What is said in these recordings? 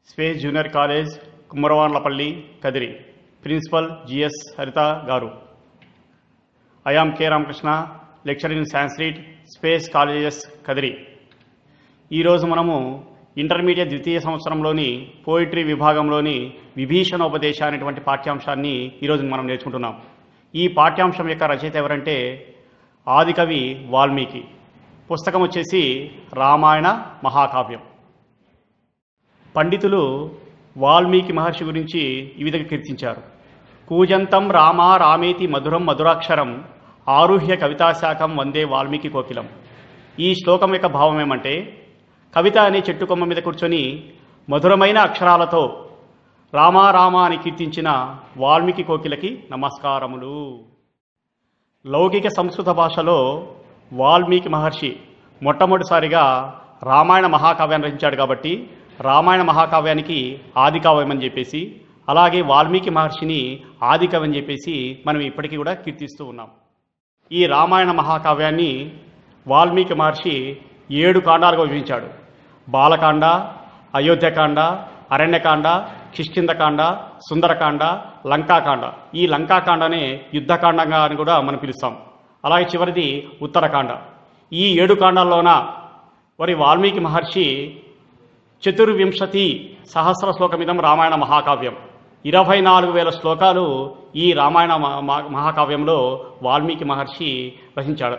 space junior college Kummaravanlapalli Kadiri principal GS Haritha garu I'm K Ramakrishna lecture in Sanskrit space colleges Kadiri ఈరోజు మనము intermediate ద్వితీయ సంవత్సరంలోని poetry విభాగంలోని విభీషణోపదేశ అనేటువంటి పాఠ్యాంశాన్ని ఈరోజు మనం నేర్చుకుంటున్నాం ఈ పాఠ్యాంశం యొక్క రచయిత ఎవరంటే ఆదికవి వాల్మీకి పుస్తకం వచ్చేసి రామాయణ మహాకావ్యం పండితులు వాల్మీకి మహర్షి గురించి ఈ విధంగా కీర్తించారు కూజంతం రామ రామేతి మధురం మధురాక్షరం ఆరుహ్య కవితాశాఖం వందే వాల్మీకి కోకిలం ఈ శ్లోకం యొక్క భావం ఏమంటే కవిత అనే చెట్టు కొమ్మ మీద కూర్చొని మధురమైన అక్షరాలతో రామా రామ అని కీర్తించిన వాల్మీకి కోకిలకి నమస్కారములు లౌకిక సంస్కృత భాషలో వాల్మీకి మహర్షి మొట్టమొదటిసారిగా రామాయణ మహాకావ్యాన్ని రచించాడు కాబట్టి రామాయణ మహాకావ్యానికి ఆదికావ్యం అని చెప్పేసి అలాగే వాల్మీకి మహర్షిని ఆదికవి అని చెప్పేసి మనం ఇప్పటికీ కూడా కీర్తిస్తూ ఉన్నాం ఈ రామాయణ మహాకావ్యాన్ని వాల్మీకి మహర్షి ఏడు కాండాలుగా విభజించాడు బాలకాండ అయోధ్యకాండ అరణ్యకాండ కిష్కిందకాండ సుందరకాండ లంకాకాండ ఈ లంకాకాండనే యుద్ధకాండంగా అని కూడా మనం పిలుస్తాం అలాగే చివరిది ఉత్తరకాండ ఈ ఏడు కాండాల్లోన మరి వాల్మీకి మహర్షి చతుర్వింశతి సహస్ర శ్లోకమిదం రామాయణ మహాకావ్యం ఇరవై నాలుగు వేల శ్లోకాలు ఈ రామాయణ మ- మ- మహాకావ్యంలో వాల్మీకి మహర్షి రచించాడు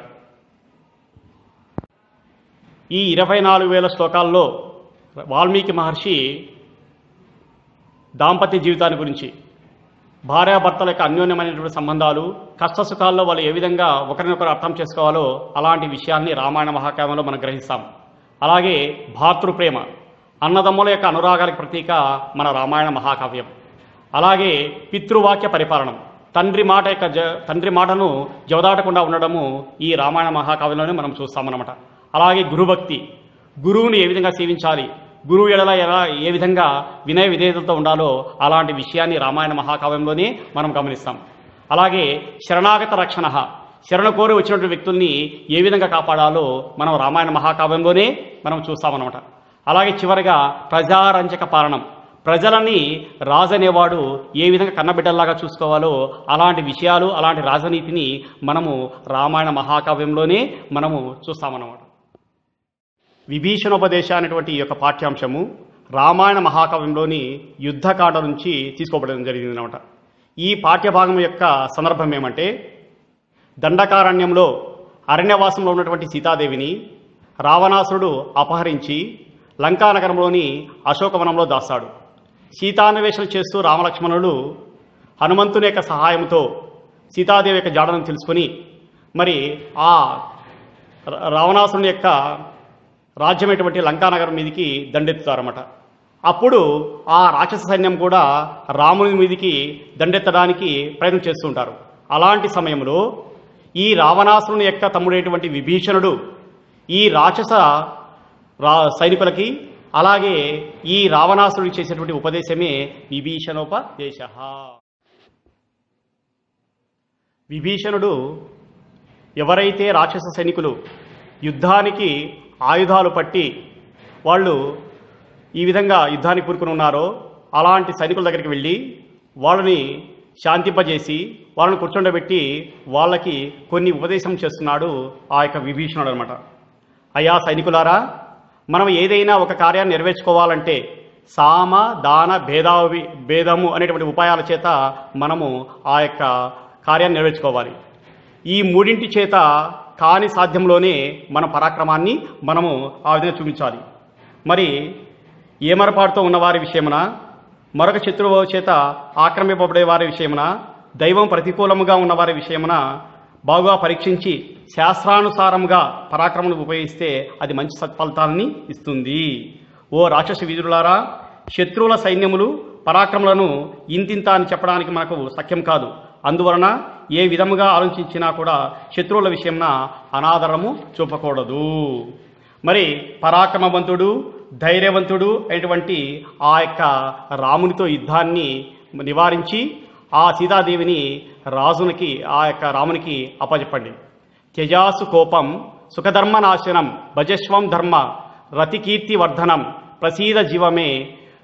ఈ ఇరవై నాలుగు వేల శ్లోకాల్లో వాల్మీకి మహర్షి దాంపత్య జీవితాన్ని గురించి భార్యాభర్తల యొక్క అన్యోన్యమైనటువంటి సంబంధాలు కష్టసుఖాల్లో వాళ్ళు ఏ విధంగా ఒకరినొకరు అర్థం చేసుకోవాలో అలాంటి విషయాల్ని రామాయణ మహాకావ్యంలో మనం గ్రహిస్తాం అలాగే భాతృప్రేమ అన్నదమ్ముల యొక్క అనురాగాలకు ప్రతీక మన రామాయణ మహాకావ్యం అలాగే పితృవాక్య పరిపాలనం తండ్రి మాట యొక్క జ తండ్రి మాటను జవదాటకుండా ఉండడము ఈ రామాయణ మహాకావ్యంలోనే మనం చూస్తామన్నమాట అలాగే గురుభక్తి గురువుని ఏ విధంగా సేవించాలి గురువు ఎడల ఎలా ఏ విధంగా వినయ విధేయతలతో ఉండాలో అలాంటి విషయాన్ని రామాయణ మహాకావ్యంలోనే మనం గమనిస్తాం అలాగే శరణాగత రక్షణ శరణ కోరి వచ్చినటువంటి వ్యక్తుల్ని ఏ విధంగా కాపాడాలో మనం రామాయణ మహాకావ్యంలోనే మనం చూస్తామన్నమాట అలాగే చివరిగా ప్రజారంజక పాలనం ప్రజలని రాజు అనేవాడు ఏ విధంగా కన్నబిడ్డల్లాగా చూసుకోవాలో అలాంటి విషయాలు అలాంటి రాజనీతిని మనము రామాయణ మహాకావ్యంలోనే మనము చూస్తామన్నమాట విభీషణోపదేశ అనేటువంటి ఈ యొక్క పాఠ్యాంశము రామాయణ మహాకావ్యంలోని యుద్ధకాండ నుంచి తీసుకోబడడం జరిగింది అనమాట ఈ పాఠ్యభాగం యొక్క సందర్భం ఏమంటే దండకారణ్యంలో అరణ్యవాసంలో ఉన్నటువంటి సీతాదేవిని రావణాసురుడు అపహరించి లంకానగరంలోని అశోకవనంలో దాస్తాడు సీతాన్వేషణ చేస్తూ రామలక్ష్మణులు హనుమంతుని యొక్క సహాయంతో సీతాదేవి యొక్క జాడను తెలుసుకొని మరి ఆ ర- రావణాసురుని యొక్క రాజ్యమైనటువంటి లంకానగరం మీదికి దండెత్తుతారన్నమాట అప్పుడు ఆ రాక్షస సైన్యం కూడా రాముని మీదికి దండెత్తడానికి ప్రయత్నం చేస్తుంటారు అలాంటి సమయంలో ఈ రావణాసురుని యొక్క తమ్ముడైనటువంటి విభీషణుడు ఈ రాక్షస రా సైనికులకి అలాగే ఈ రావణాసురుడికి చేసేటువంటి ఉపదేశమే విభీషణోపదేశ విభీషణుడు ఎవరైతే రాక్షస సైనికులు యుద్ధానికి ఆయుధాలు పట్టి వాళ్ళు ఈ విధంగా యుద్ధానికి కూరుకుని ఉన్నారో అలాంటి సైనికుల దగ్గరికి వెళ్ళి వాళ్ళని శాంతింపజేసి వాళ్ళని కూర్చోండబెట్టి వాళ్ళకి కొన్ని ఉపదేశం చేస్తున్నాడు ఆ యొక్క విభీషణుడు అనమాట అయ్యా సైనికులారా మనం ఏదైనా ఒక కార్యాన్ని నెరవేర్చుకోవాలంటే సామ దాన భేదావి భేదము అనేటువంటి ఉపాయాల చేత మనము ఆ యొక్క కార్యాన్ని నెరవేర్చుకోవాలి ఈ మూడింటి చేత కాని సాధ్యంలోనే మన పరాక్రమాన్ని మనము ఆ విధంగా చూపించాలి మరి ఏమరపాటుతో ఉన్న వారి విషయమున మరొక శత్రువు చేత ఆక్రమింపబడే వారి విషయమున దైవం ప్రతికూలముగా ఉన్న వారి విషయమున బాగా పరీక్షించి శాస్త్రానుసారముగా పరాక్రమను ఉపయోగిస్తే అది మంచి సత్ఫలితాలని ఇస్తుంది ఓ రాక్షస వీరులారా శత్రువుల సైన్యములు పరాక్రములను ఇంతింత అని చెప్పడానికి మనకు సఖ్యం కాదు అందువలన ఏ విధముగా ఆలోచించినా కూడా శత్రువుల విషయంన అనాదరము చూపకూడదు మరి పరాక్రమవంతుడు ధైర్యవంతుడు అయినటువంటి ఆ యొక్క రామునితో యుద్ధాన్ని నివారించి ఆ సీతాదేవిని రాజునికి ఆ యొక్క రామునికి అప్పచెప్పండి త్యజాసు కోపం సుఖధర్మ నాశనం భజస్వం ధర్మ రతికీర్తి వర్ధనం ప్రసీద జీవమే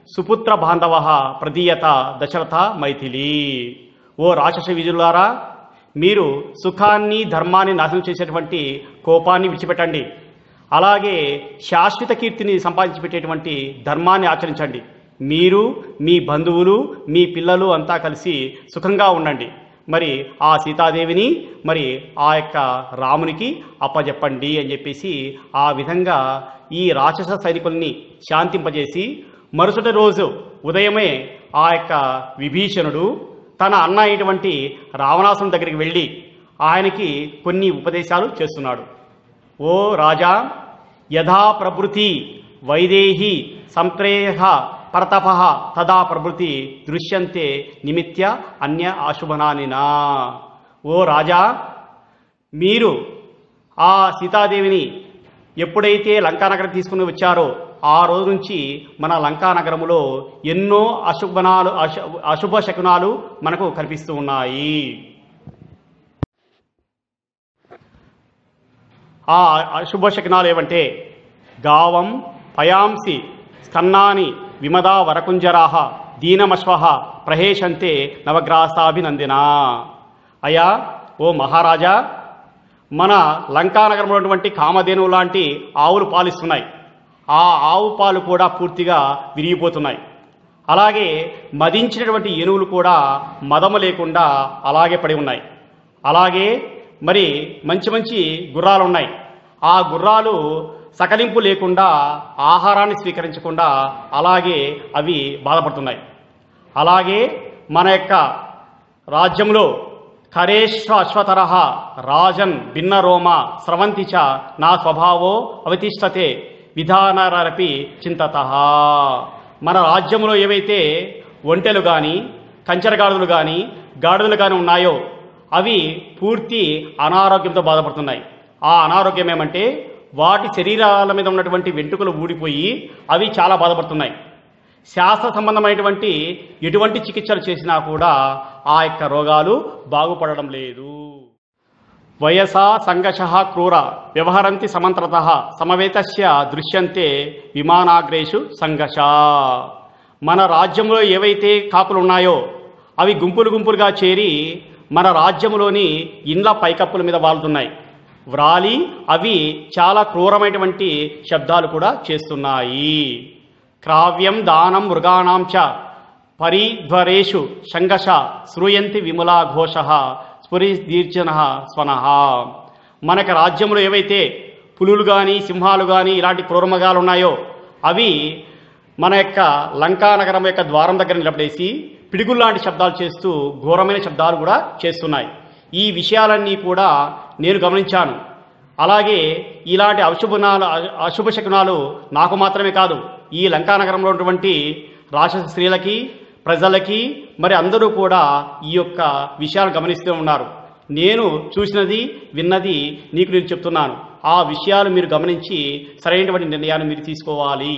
సుపుత్ర బాంధవ ప్రదీయత దశరథ మైథిలి ఓ రాక్షస విజులారా మీరు సుఖాన్ని ధర్మాన్ని నాశనం చేసేటువంటి కోపాన్ని విడిచిపెట్టండి అలాగే శాశ్వత కీర్తిని సంపాదించి పెట్టేటువంటి ధర్మాన్ని ఆచరించండి మీరు మీ బంధువులు మీ పిల్లలు అంతా కలిసి సుఖంగా ఉండండి మరి ఆ సీతాదేవిని మరి ఆ యొక్క రామునికి అప్పజెప్పండి అని చెప్పేసి ఆ విధంగా ఈ రాక్షస సైనికుల్ని శాంతింపజేసి మరుసటి రోజు ఉదయమే ఆ యొక్క విభీషణుడు తన అన్న అయినటువంటి రావణాసుని దగ్గరికి వెళ్ళి ఆయనకి కొన్ని ఉపదేశాలు చేస్తున్నాడు ఓ రాజా యథా ప్రభృతి వైదేహి సంప్రేయ పరతప తదా ప్రభృతి దృశ్యంతే నిమిత్య అన్య అశుభనానినా ఓ రాజా మీరు ఆ సీతాదేవిని ఎప్పుడైతే లంకానగరం తీసుకుని వచ్చారో ఆ రోజు నుంచి మన లంకానగరములో ఎన్నో అశుభనాలు అశు అశుభ శకునాలు మనకు కనిపిస్తూ ఉన్నాయి ఆ అశుభ శకునాలు ఏమంటే గావం పయాంసి స్కన్నాని విమదా వరకుంజరాహ దీనమశ్వ ప్రహేషంతే నవగ్రాసాభినందినా అయ్యా ఓ మహారాజా మన లంకానగరంలో ఉన్నటువంటి కామధేనువు లాంటి ఆవులు పాలిస్తున్నాయి ఆ ఆవు పాలు కూడా పూర్తిగా విరిగిపోతున్నాయి అలాగే మదించినటువంటి ఏనుగులు కూడా మదము లేకుండా అలాగే పడి ఉన్నాయి అలాగే మరి మంచి మంచి గుర్రాలు ఉన్నాయి ఆ గుర్రాలు సకలింపు లేకుండా ఆహారాన్ని స్వీకరించకుండా అలాగే అవి బాధపడుతున్నాయి అలాగే మన యొక్క రాజ్యంలో కరేష్వ అశ్వతరహ రాజన్ భిన్న రోమ స్రవంతి చ నా స్వభావో అవతిష్టతే విధానరపి చింతత మన రాజ్యంలో ఏవైతే ఒంటెలు కానీ కంచరగాడులు కానీ గాడులు కానీ ఉన్నాయో అవి పూర్తి అనారోగ్యంతో బాధపడుతున్నాయి ఆ అనారోగ్యం ఏమంటే వాటి శరీరాల మీద ఉన్నటువంటి వెంట్రుకలు ఊడిపోయి అవి చాలా బాధపడుతున్నాయి శాస్త్ర సంబంధమైనటువంటి ఎటువంటి చికిత్సలు చేసినా కూడా ఆ యొక్క రోగాలు బాగుపడడం లేదు వయసా సంఘశ క్రూర వ్యవహరంతి సమంత్రత సమవేతస్య దృశ్యంతే విమానాగ్రేషు సంఘష మన రాజ్యంలో ఏవైతే కాకులు ఉన్నాయో అవి గుంపులు గుంపులుగా చేరి మన రాజ్యంలోని ఇండ్ల పైకప్పుల మీద వాలుతున్నాయి వ్రాలి అవి చాలా క్రూరమైనటువంటి శబ్దాలు కూడా చేస్తున్నాయి క్రావ్యం దానం మృగాణం చ పరిధ్వరేషు శంగశ శ్రూయంతి విమలా ఘోష స్ఫురిదీర్జన స్వనః మనకి రాజ్యంలో ఏవైతే పులులు కానీ సింహాలు కానీ ఇలాంటి క్రూరమగాలు ఉన్నాయో అవి మన యొక్క లంకా నగరం యొక్క ద్వారం దగ్గర నిలబడేసి పిడుగుల్లాంటి శబ్దాలు చేస్తూ ఘోరమైన శబ్దాలు కూడా చేస్తున్నాయి ఈ విషయాలన్నీ కూడా నేను గమనించాను అలాగే ఇలాంటి అశుభనాలు అశుభ శకునాలు నాకు మాత్రమే కాదు ఈ లంకానగరంలో ఉన్నటువంటి రాక్షస స్త్రీలకి ప్రజలకి మరి అందరూ కూడా ఈ యొక్క విషయాలు గమనిస్తూ ఉన్నారు నేను చూసినది విన్నది నీకు నేను చెప్తున్నాను ఆ విషయాలు మీరు గమనించి సరైనటువంటి నిర్ణయాన్ని మీరు తీసుకోవాలి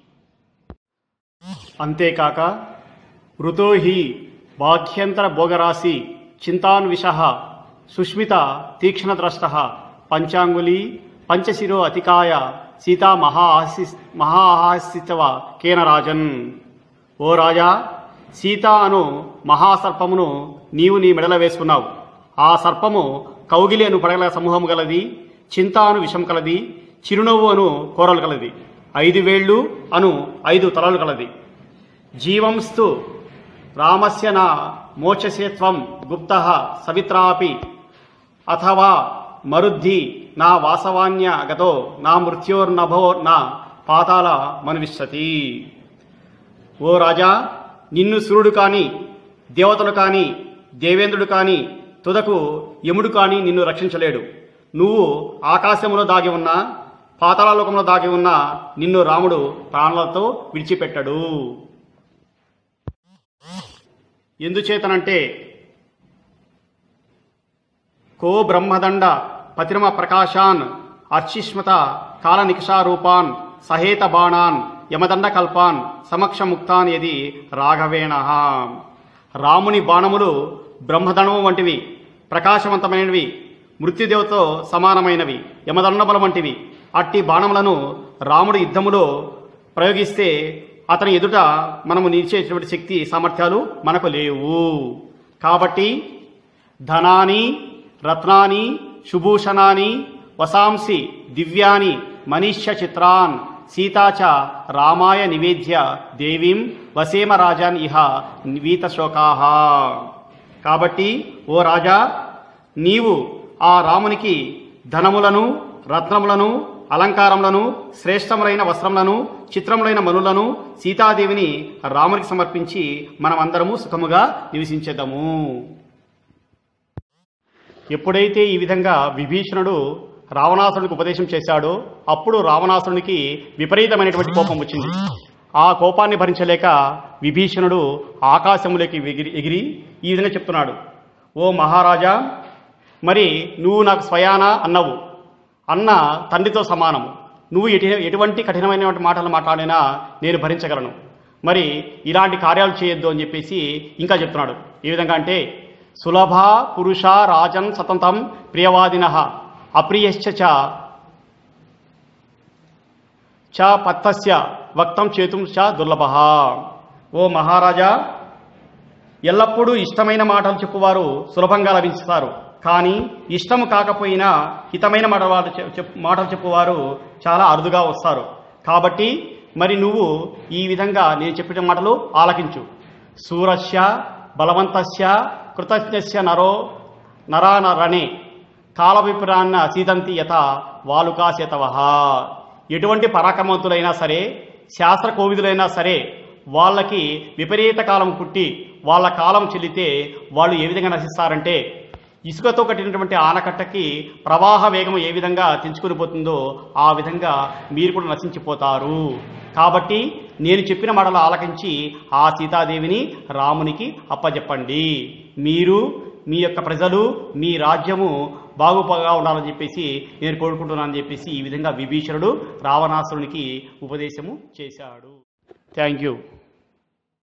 అంతేకాక ఋతో హి బాధ్యంతర భోగరాశి చింతాన్విష సుష్మిత తీక్ష్ణద్రష్ట పంచాంగులి పంచశిరో అతికాయ సీతా మహాహాసి మహాహాసితవ కేన రాజన్ ఓ రాజా సీత అను మహాసర్పమును నీవు నీ మెడల వేసుకున్నావు ఆ సర్పము కౌగిలి అను పడగల సమూహము గలది చింత అను విషం కలది చిరునవ్వు అను కూరలు కలది ఐదు వేళ్ళు అను ఐదు తలలు కలది జీవంస్తు రామస్య నా మోక్షసేత్వం గుప్త సవిత్రాపి అథవా మరుద్ధి నా వాసవాన్య గతో నా మృత్యోర్నభో నా పాతాల మనువిశతి ఓ రాజా నిన్ను సూర్యుడు కాని దేవతలు కాని దేవేంద్రుడు కాని తుదకు యముడు కాని నిన్ను రక్షించలేడు నువ్వు ఆకాశంలో దాగి ఉన్నా పాతాళలోకంలో దాగి ఉన్న నిన్ను రాముడు ప్రాణాలతో విడిచిపెట్టడు ఎందుచేతనంటే కో బ్రహ్మదండ పతిరమ ప్రకాశాన్ అర్చిష్మత కాల నిక్షారూపాన్ సహేత బాణాన్ యమదండ కల్పాన్ సమక్షముక్తాన్ యది రాఘవేణ రాముని బాణములు బ్రహ్మదండము వంటివి ప్రకాశవంతమైనవి మృత్యుదేవతో సమానమైనవి యమదండముల వంటివి అట్టి బాణములను రాముడు యుద్ధములో ప్రయోగిస్తే అతని ఎదుట మనము నిలిచేటువంటి శక్తి సామర్థ్యాలు మనకు లేవు కాబట్టి ధనాని రత్నాని శుభూషణాని వసాంసి దివ్యాని మనీష్య చిత్రాన్ సీతాచ రామాయ నివేద్య దేవీం వసేమ రాజాన్ ఇహ వీత శోకాహ కాబట్టి ఓ రాజా నీవు ఆ రామునికి ధనములను రత్నములను అలంకారములను శ్రేష్టములైన వస్త్రములను చిత్రములైన మనులను సీతాదేవిని రామునికి సమర్పించి మనమందరము సుఖముగా నివసించేద్దాము ఎప్పుడైతే ఈ విధంగా విభీషణుడు రావణాసురునికి ఉపదేశం చేశాడో అప్పుడు రావణాసురునికి విపరీతమైనటువంటి కోపం వచ్చింది ఆ కోపాన్ని భరించలేక విభీషణుడు ఆకాశములోకి ఎగిరి ఎగిరి ఈ విధంగా చెప్తున్నాడు ఓ మహారాజా మరి నువ్వు నాకు స్వయాన అన్నవు అన్న తండ్రితో సమానము నువ్వు ఎటు ఎటువంటి కఠినమైనటువంటి మాటలు మాట్లాడినా నేను భరించగలను మరి ఇలాంటి కార్యాలు చేయొద్దు అని చెప్పేసి ఇంకా చెప్తున్నాడు ఏ విధంగా అంటే సులభ పురుష రాజన్ సతంతం ప్రియవాదిన అప్రియశ్చ చ చ పత్తస్య వక్తం చేతుం చ దుర్లభ ఓ మహారాజా ఎల్లప్పుడూ ఇష్టమైన మాటలు చెప్పువారు సులభంగా లభిస్తారు కానీ ఇష్టము కాకపోయినా హితమైన మాటలు చెప్పు మాటలు చెప్పువారు చాలా అరుదుగా వస్తారు కాబట్టి మరి నువ్వు ఈ విధంగా నేను చెప్పిన మాటలు ఆలకించు సూరస్య బలవంతస్య కృతజ్ఞస్య నరో నరానరణే కాలవిపురాన్న సీతంతి యత వాలుకాశతవ ఎటువంటి పరాక్రమవంతులైనా సరే శాస్త్ర కోవిదులైనా సరే వాళ్ళకి విపరీత కాలం పుట్టి వాళ్ళ కాలం చెల్లితే వాళ్ళు ఏ విధంగా నశిస్తారంటే ఇసుకతో కట్టినటువంటి ఆనకట్టకి ప్రవాహ వేగం ఏ విధంగా తెంచుకుని పోతుందో ఆ విధంగా మీరు కూడా నశించిపోతారు కాబట్టి నేను చెప్పిన మాటలు ఆలకించి ఆ సీతాదేవిని రామునికి అప్పజెప్పండి మీరు మీ యొక్క ప్రజలు మీ రాజ్యము బాగుపగా ఉండాలని చెప్పేసి నేను కోరుకుంటున్నానని చెప్పేసి ఈ విధంగా విభీషణుడు రావణాసురునికి ఉపదేశము చేశాడు థ్యాంక్ యూ